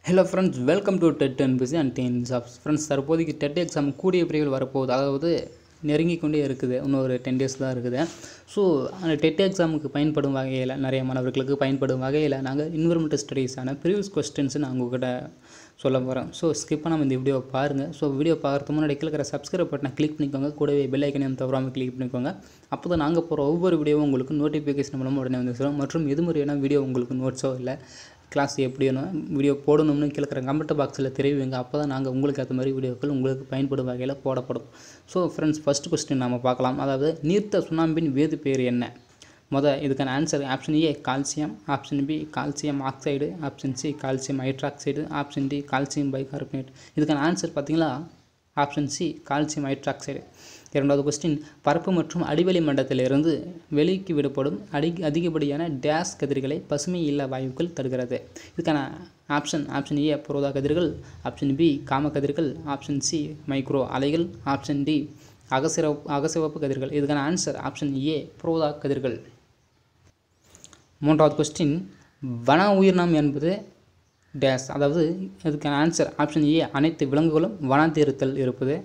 hello friends welcome to TET and PC and ten jobs friends தற்போதைக்கு TET exam கூடிய விரைவில் வரப்போகுது அதாவது நெருங்கி கொண்டே இருக்குது இன்னும் ஒரு டென் டேஸ் தான் இருக்குது ஸோ அந்த டெட் எக்ஸாமுக்கு பயன்படும் வகையில் நிறைய மாணவர்களுக்கு பயன்படும் வகையில் நாங்கள் இன்வெர்மெண்டல் ஸ்டடீஸான ப்ரீவியஸ் கொஸ்டின்ஸ் நான் உங்ககிட்ட சொல்ல போகிறேன் ஸோ ஸ்கிப் பண்ணாமல் இந்த வீடியோ பாருங்கள் ஸோ வீடியோ பார்க்கறதுக்கு முன்னாடி கீழே இருக்கிற சப்ஸ்கிரைப் பட்டனை கிளிக் பண்ணிக்கோங்க கூடவே பெல் ஐக்கனையும் தவறாமல் கிளிக் பண்ணிக்கோங்க அப்போ தான் நாங்கள் போகிற ஒவ்வொரு வீடியோவும் உங்களுக்கு நோட்டிஃபிகேஷன் மூலமாக உடனே வந்து சேரும் மற்றும் எது மாதிரியான வீடியோ உங்களுக்கு நோட்ஸோ இல்லை கிளாஸ் எப்படி வேணும் வீடியோ போடணும்னு கேட்குற கமெண்ட் பாக்ஸில் தெரிவிங்க அப்போ தான் நாங்கள் உங்களுக்கு ஏற்ற மாதிரி வீடியோக்கள் உங்களுக்கு பயன்படும் வகையில் போடப்படும் ஸோ ஃப்ரெண்ட்ஸ் ஃபஸ்ட் கொஸ்டின் நம்ம பார்க்கலாம் அதாவது நீர்த்த சுண்ணாம்பின் வேது பேர் என்ன முத இதுக்கான answer option A calcium option B calcium oxide option C calcium hydroxide option D calcium bicarbonate இதுக்கான ஆன்சர் பார்த்தீங்களா ஆப்ஷன் சி கால்சியம் ஹைட்ராக்சைடு இரண்டாவது கொஸ்டின் பரப்பு மற்றும் அடிவெளி மண்டலத்திலிருந்து வெளிக்கு விடப்படும் அடி அதிகப்படியான டேஸ் கதிர்களை பசுமை இல்லா வாயுக்கள் தருகிறது இதுக்கான ஆப்ஷன் ஆப்ஷன் ஏ புரோதா கதிர்கள் ஆப்ஷன் பி காம கதிர்கள் ஆப்ஷன் சி மைக்ரோ அலைகள் ஆப்ஷன் டி அகசிவப்பு அகசிவப்பு கதிர்கள் இதுக்கான ஆன்சர் ஆப்ஷன் ஏ புரோதா கதிர்கள் மூன்றாவது கொஸ்டின் வன உயிரினம் என்பது டேஸ் அதாவது இதுக்கான ஆன்சர் ஆப்ஷன் ஏ அனைத்து விலங்குகளும் வனாந்திருத்தல் இருப்பது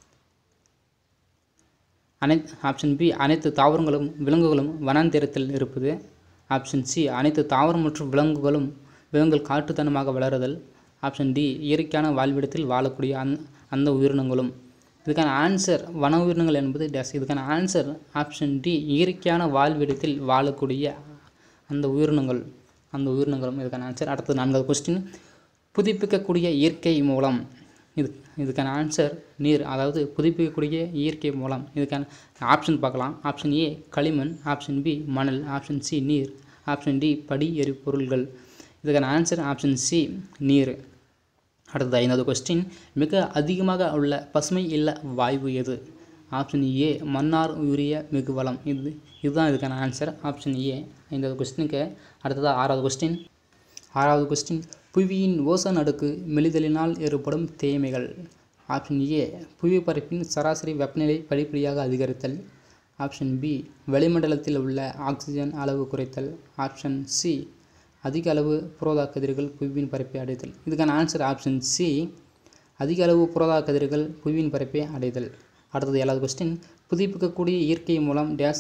அனைத்து ஆப்ஷன் பி அனைத்து தாவரங்களும் விலங்குகளும் வனாந்திரத்தில் இருப்பது ஆப்ஷன் சி அனைத்து தாவரம் மற்றும் விலங்குகளும் விலங்குகள் காட்டுத்தனமாக வளருதல் ஆப்ஷன் டி இயற்கையான வாழ்விடத்தில் வாழக்கூடிய அந் அந்த உயிரினங்களும் இதுக்கான ஆன்சர் வன உயிரினங்கள் என்பது டேஸ் இதுக்கான ஆன்சர் ஆப்ஷன் டி இயற்கையான வாழ்விடத்தில் வாழக்கூடிய அந்த உயிரினங்கள் அந்த உயிரினங்களும் இதுக்கான ஆன்சர் அடுத்தது நான்காவது கொஸ்டின் புதுப்பிக்கக்கூடிய இயற்கை மூலம் இது இதுக்கான ஆன்சர் நீர் அதாவது புதுப்பிக்கக்கூடிய இயற்கை மூலம் இதுக்கான ஆப்ஷன் பார்க்கலாம் ஆப்ஷன் ஏ களிமண் ஆப்ஷன் பி மணல் ஆப்ஷன் சி நீர் ஆப்ஷன் டி படி எரிபொருள்கள் இதுக்கான ஆன்சர் ஆப்ஷன் சி நீர் அடுத்தது ஐந்தாவது கொஸ்டின் மிக அதிகமாக உள்ள பசுமை இல்ல வாயு எது ஆப்ஷன் ஏ மன்னார் உரிய மிகு வளம் இது இதுதான் இதுக்கான ஆன்சர் ஆப்ஷன் ஏ ஐந்தாவது கொஸ்டினுக்கு அடுத்ததாக ஆறாவது கொஸ்டின் ஆறாவது கொஸ்டின் புவியின் ஓசோன் அடுக்கு மெலிதலினால் ஏற்படும் தேய்மைகள் ஆப்ஷன் ஏ புவி பரப்பின் சராசரி வெப்பநிலை படிப்படியாக அதிகரித்தல் ஆப்ஷன் பி வளிமண்டலத்தில் உள்ள ஆக்சிஜன் அளவு குறைத்தல் ஆப்ஷன் சி அதிக அளவு புரோதா கதிர்கள் புவியின் பரப்பை அடைதல் இதுக்கான ஆன்சர் ஆப்ஷன் சி அதிக அளவு புரோதா கதிர்கள் புவியின் பரப்பை அடைதல் அடுத்தது ஏழாவது கொஸ்டின் புதுப்பிக்கக்கூடிய இயற்கை மூலம் டேஸ்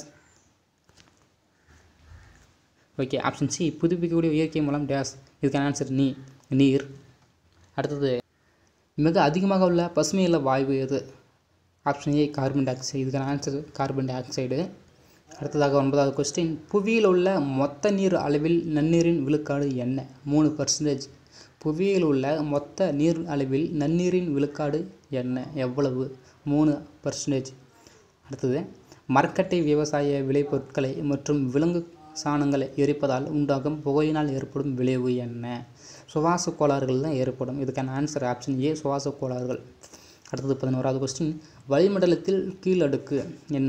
ஓகே ஆப்ஷன் சி புதுப்பிக்கக்கூடிய இயற்கை மூலம் டேஸ் இதுக்கான ஆன்சர் நீ நீர் அடுத்தது மிக அதிகமாக உள்ள பசுமையுள்ள வாயு எது option A carbon dioxide இதுக்கான ஆன்சர் கார்பன் டை ஆக்சைடு அடுத்ததாக ஒன்பதாவது கொஸ்டின் புவியில் உள்ள மொத்த நீர் அளவில் நன்னீரின் விழுக்காடு என்ன மூணு பர்சன்டேஜ் புவியில் உள்ள மொத்த நீர் அளவில் நன்னீரின் விழுக்காடு என்ன எவ்வளவு மூணு பர்சன்டேஜ் அடுத்தது மரக்கட்டை விவசாய விளைபொருட்களை மற்றும் விலங்கு சாணங்களை எரிப்பதால் உண்டாகும் புகையினால் ஏற்படும் விளைவு என்ன சுவாச கோளாறுகள் தான் ஏற்படும் இதுக்கான ஆன்சர் ஆப்ஷன் ஏ சுவாச கோளாறுகள் அடுத்தது பதினோராவது கொஸ்டின் வளிமண்டலத்தில் கீழடுக்கு என்ன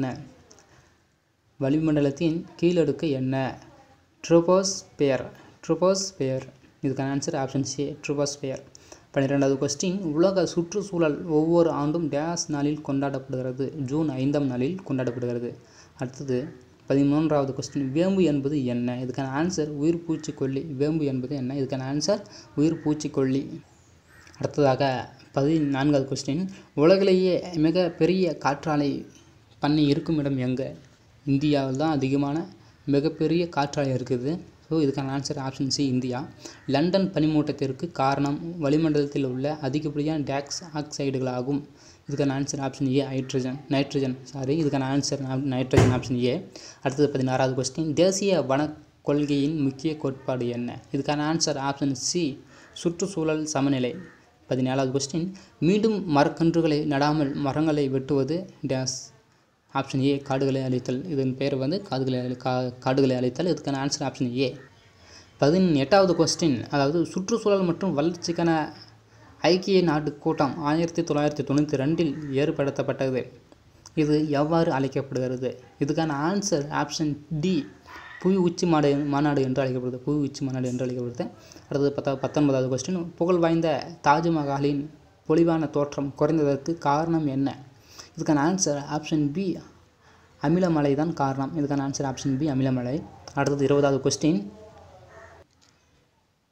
வளிமண்டலத்தின் கீழடுக்கு என்ன ட்ரோபோஸ்பியர் ட்ரோபோஸ்பியர் இதுக்கான ஆன்சர் ஆப்ஷன் சி ட்ரோபோஸ்பியர் பன்னிரெண்டாவது கொஸ்டின் உலக சுற்றுச்சூழல் ஒவ்வொரு ஆண்டும் டேஸ் நாளில் கொண்டாடப்படுகிறது ஜூன் ஐந்தாம் நாளில் கொண்டாடப்படுகிறது அடுத்தது பதிமூன்றாவது கொஸ்டின் வேம்பு என்பது என்ன இதுக்கான ஆன்சர் உயிர் பூச்சிக்கொல்லி வேம்பு என்பது என்ன இதுக்கான ஆன்சர் உயிர் பூச்சிக்கொல்லி அடுத்ததாக பதினான்காவது கொஸ்டின் உலகிலேயே மிக பெரிய காற்றாலை பண்ணி இருக்கும் இடம் எங்கே இந்தியாவில் தான் அதிகமான மிகப்பெரிய காற்றாலை இருக்குது ஸோ இதுக்கான answer option C India London பனிமூட்டத்திற்கு காரணம் வளிமண்டலத்தில் உள்ள அதிகப்படியான டேக்ஸ் ஆக்சைடுகளாகும் இதுக்கான answer option A hydrogen nitrogen sorry இதுக்கான ஆன்சர் நைட்ரஜன் ஆப்ஷன் ஏ அடுத்தது பதினாறாவது கொஸ்டின் தேசிய வன கொள்கையின் முக்கிய கோட்பாடு என்ன இதுக்கான ஆன்சர் ஆப்ஷன் சி சுற்றுச்சூழல் சமநிலை பதினேழாவது கொஸ்டின் மீண்டும் மரக்கன்றுகளை நடாமல் மரங்களை வெட்டுவது டேஸ் ஆப்ஷன் ஏ காடுகளை அழித்தல் இதன் பெயர் வந்து காடுகளை அழி கா காடுகளை அழித்தல் இதுக்கான ஆன்சர் ஆப்ஷன் ஏ பதினெட்டாவது கொஸ்டின் அதாவது சுற்றுச்சூழல் மற்றும் வளர்ச்சிக்கான ஐக்கிய நாட்டு கூட்டம் ஆயிரத்தி தொள்ளாயிரத்தி தொண்ணூற்றி ரெண்டில் ஏற்படுத்தப்பட்டது இது எவ்வாறு அழைக்கப்படுகிறது இதுக்கான ஆன்சர் ஆப்ஷன் டி புவி உச்சி மாடு மாநாடு என்று அழைக்கப்படுது புவி உச்சி மாநாடு என்று அழைக்கப்படுது அடுத்தது பத்தா பத்தொன்பதாவது கொஸ்டின் புகழ் வாய்ந்த தாஜ்மஹாலின் பொலிவான தோற்றம் குறைந்ததற்கு காரணம் என்ன இதுக்கான ஆன்சர் ஆப்ஷன் பி அமிலமலை தான் காரணம் இதுக்கான ஆன்சர் ஆப்ஷன் பி அமிலமலை அடுத்தது இருபதாவது கொஸ்டின்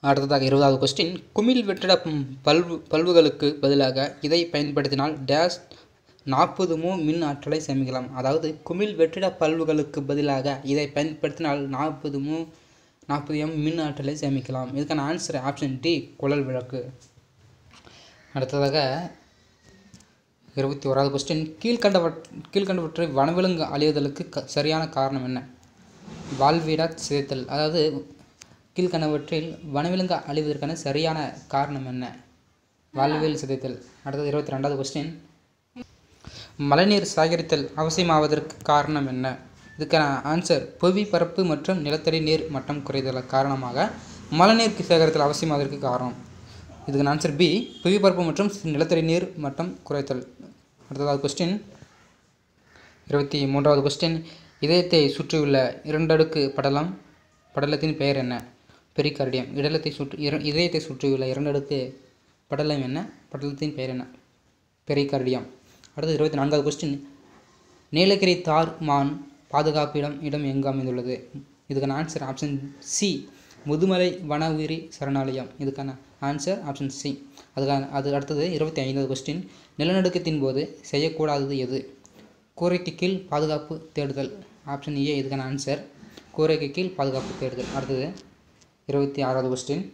அடுத்ததாக இருபதாவது கொஸ்டின் குமிழ் வெற்றிட ம், பல்பு பல்புகளுக்கு பதிலாக இதை பயன்படுத்தினால் டேஷ் நாற்பது மு மின் ஆற்றலை சேமிக்கலாம் அதாவது குமிழ் வெற்றிட பல்புகளுக்கு பதிலாக இதை பயன்படுத்தினால் நாற்பது மு நாற்பது எம் மின் ஆற்றலை சேமிக்கலாம் இதுக்கான ஆன்சர் ஆப்ஷன் டி குழல் விளக்கு அடுத்ததாக இருபத்தி ஓராவது கொஸ்டின் கீழ்கண்டவற் கீழ்கண்டவற்றை வனவிலங்கு அழிவதற்கு க சரியான காரணம் என்ன வாழ்விட சிதைத்தல் அதாவது கீழ்கண்டவற்றில் வனவிலங்கு அழிவதற்கான சரியான காரணம் என்ன வாழ்வியல் சிதைத்தல் அடுத்தது இருபத்தி ரெண்டாவது கொஸ்டின் மழைநீர் சேகரித்தல் அவசியமாவதற்கு காரணம் என்ன இதுக்கான ஆன்சர் புவி பரப்பு மற்றும் நிலத்தடி நீர் மட்டம் குறைதல் காரணமாக மழைநீர் சேகரித்தல் அவசியமாவதற்கு காரணம் இதுக்கான ஆன்சர் பி புவி பரப்பு மற்றும் நிலத்தடி நீர் மட்டம் குறைத்தல் அடுத்ததாவது கொஸ்டின் இருபத்தி மூன்றாவது கொஸ்டின் இதயத்தை சுற்றியுள்ள இரண்டடுக்கு படலம் படலத்தின் பெயர் என்ன பெரிகார்டியம் இடலத்தை சுற்றி இர இதயத்தை சுற்றியுள்ள இரண்டடுக்கு படலம் என்ன படலத்தின் பெயர் என்ன பெரிகார்டியம் அடுத்து இருபத்தி நான்காவது கொஸ்டின் நீலகிரி தார் மான் பாதுகாப்பு இடம் இடம் எங்கு அமைந்துள்ளது இதுக்கான ஆன்சர் ஆப்ஷன் சி முதுமலை வன உயிரி சரணாலயம் இதுக்கான ஆன்சர் ஆப்ஷன் சி அதுக்கான அது அடுத்தது இருபத்தி ஐந்தாவது கொஸ்டின் நிலநடுக்கத்தின் போது செய்யக்கூடாதது எது கூரைக்கு கீழ் பாதுகாப்பு தேடுதல் ஆப்ஷன் ஏ இதுக்கான ஆன்சர் கூரைக்கு கீழ் பாதுகாப்பு தேடுதல் அடுத்தது இருபத்தி ஆறாவது கொஸ்டின்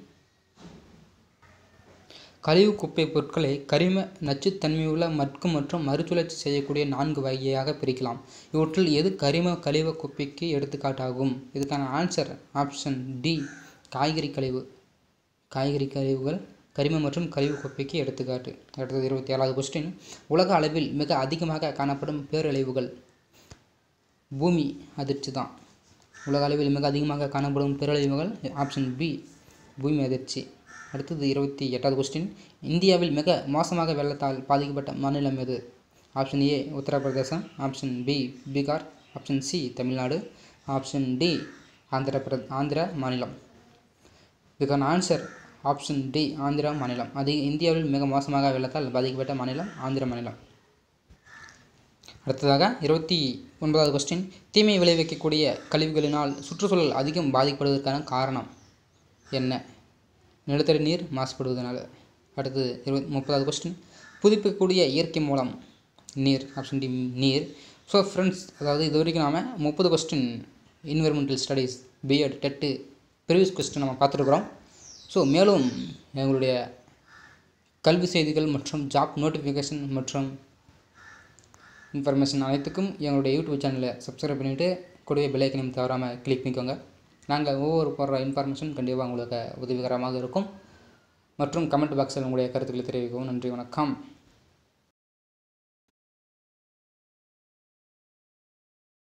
கழிவு குப்பை பொருட்களை கரிம நச்சுத்தன்மையுள்ள மட்கும் மற்றும் மறுசுழற்சி செய்யக்கூடிய நான்கு வகையாக பிரிக்கலாம் இவற்றில் எது கரிம கழிவு குப்பைக்கு எடுத்துக்காட்டாகும் இதுக்கான ஆன்சர் ஆப்ஷன் டி காய்கறி கழிவு காய்கறி கழிவுகள் கரிம மற்றும் கழிவு குப்பைக்கு எடுத்துக்காட்டு அடுத்தது இருபத்தி ஏழாவது கொஸ்டின் உலக அளவில் மிக அதிகமாக காணப்படும் பேரழிவுகள் பூமி அதிர்ச்சி தான் உலக அளவில் மிக அதிகமாக காணப்படும் பேரழிவுகள் ஆப்ஷன் பி பூமி அதிர்ச்சி அடுத்தது இருபத்தி எட்டாவது கொஸ்டின் இந்தியாவில் மிக மோசமாக வெள்ளத்தால் பாதிக்கப்பட்ட மாநிலம் எது option A Uttar Pradesh option B Bihar option C Tamil Nadu option D Andhra பிர ஆந்திர மாநிலம் இதுக்கான ஆன்சர் ஆப்ஷன் டி ஆந்திரா மாநிலம் அது இந்தியாவில் மிக மோசமாக வெள்ளத்தால் பாதிக்கப்பட்ட மாநிலம் ஆந்திர மாநிலம் அடுத்ததாக இருபத்தி ஒன்பதாவது கொஸ்டின் தீமை விளைவிக்கக்கூடிய கழிவுகளினால் சுற்றுச்சூழல் அதிகம் பாதிக்கப்படுவதற்கான காரணம் என்ன நிலத்தடி நீர் மாசுபடுவதனால அடுத்தது இருபத் முப்பதாவது கொஸ்டின் புதுப்பிக்கக்கூடிய இயற்கை மூலம் நீர் ஆப்ஷன் டி நீர் ஸோ ஃப்ரெண்ட்ஸ் அதாவது இது வரைக்கும் நாம் முப்பது question environmental studies BEd TET previous question நம்ம பார்த்துருக்குறோம் ஸோ மேலும் எங்களுடைய கல்வி செய்திகள் மற்றும் ஜாப் நோட்டிஃபிகேஷன் மற்றும் இன்ஃபர்மேஷன் அனைத்துக்கும் எங்களுடைய யூடியூப் சேனலை சப்ஸ்கிரைப் பண்ணிவிட்டு கூடவே பெல்லைக்கனையும் தவறாமல் கிளிக் பண்ணிக்கோங்க நாங்கள் ஒவ்வொரு போடுற இன்ஃபர்மேஷன் கண்டிப்பாக உங்களுக்கு உதவிகரமாக இருக்கும் மற்றும் கமெண்ட் பாக்ஸில் உங்களுடைய கருத்துக்களை தெரிவிக்கவும் நன்றி வணக்கம்